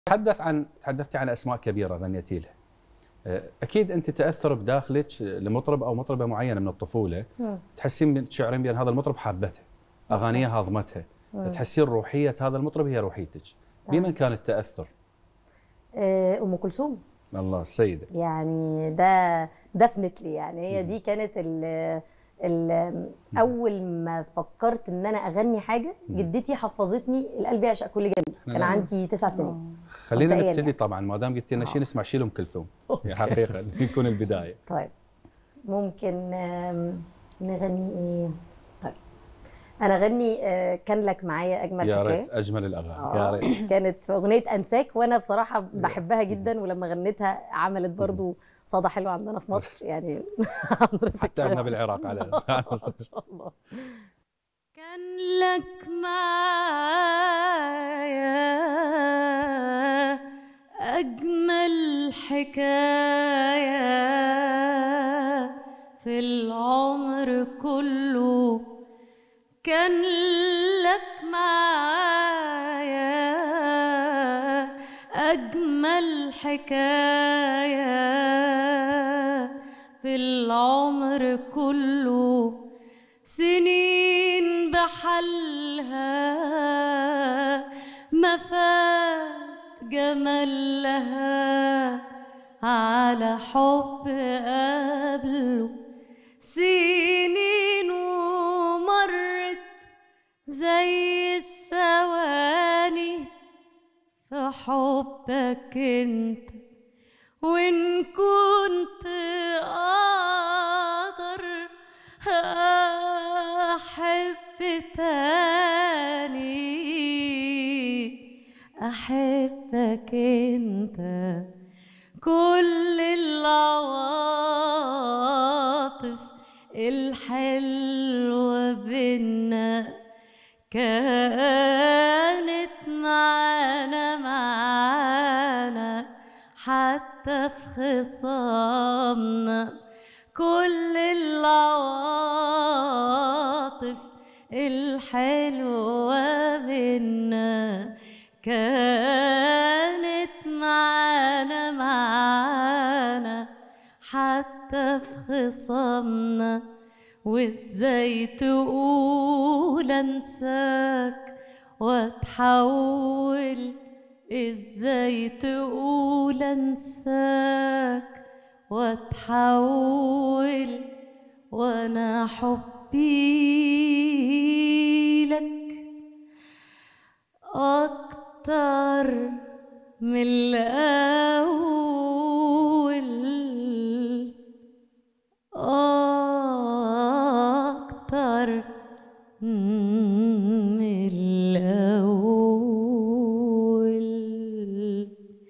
تحدث عن تحدثتي عن اسماء كبيره غنيتي لها أه، اكيد انت تاثر بداخلك لمطرب او مطربه معينه من الطفوله مم. تحسين من تشعرين بان هذا المطرب حابته اغانيه هاضمتها تحسين روحيه هذا المطرب هي روحيتك بمن كان التاثر آه، ام كلثوم الله السيده يعني ده دفنتلي يعني هي دي كانت ال ال اول ما فكرت ان انا اغني حاجه جدتي حفظتني القلب يعشق كل جميل كان نعم. عندي تسع سنين خلينا مبدئياً نبتدي يعني. طبعا ما دام قلتي لنا شيء آه. نسمع شيء ام كلثوم هي حقيقه يكون البدايه طيب ممكن آم، نغني ايه طيب انا اغني آه، كان لك معايا اجمل يا حكايه ريت اجمل الاغاني يا آه، ريت كانت في اغنيه انساك وانا بصراحه بحبها جدا ولما غنيتها عملت برضو صدى حلو عندنا في مصر يعني حضرتك حتى احنا بالعراق على ما شاء الله كان لك معايا أجمل حكاية في العمر كله كان لك معايا أجمل حكاية في العمر كله سنين بحلها ما فات جمالها على حب قبله سنين ومرت زي الثواني في حبك انت وإن كنت أقدر أحب تاني أحبك أنت كل العواطف الحلوة بينا كانت معانا معانا حتى في خصامنا كل العواطف الحلوة بينا كانت معانا معانا حتى في خصامنا وازاي تقول انساك واتحول ازاي تقول انساك واتحول وانا حبي لك اكتر من الاول اكتر من الاول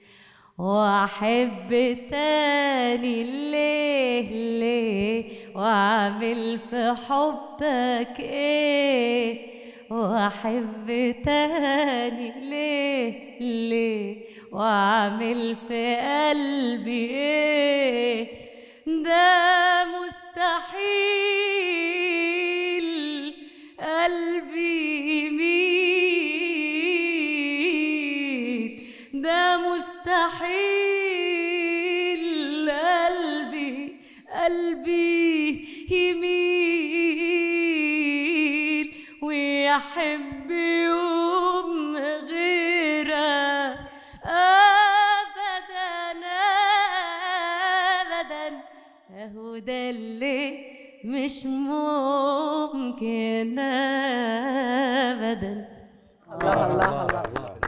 واحب تاني ليه ليه واعمل في حبك ايه واحب تاني ليه ليه واعمل في قلبي ايه ده مستحيل قلبي يميل ده مستحيل قلبي قلبي يميل ويحب يوم غيرك ابدا ابدا اهو ده اللي مش ممكن ابدا الله الله الله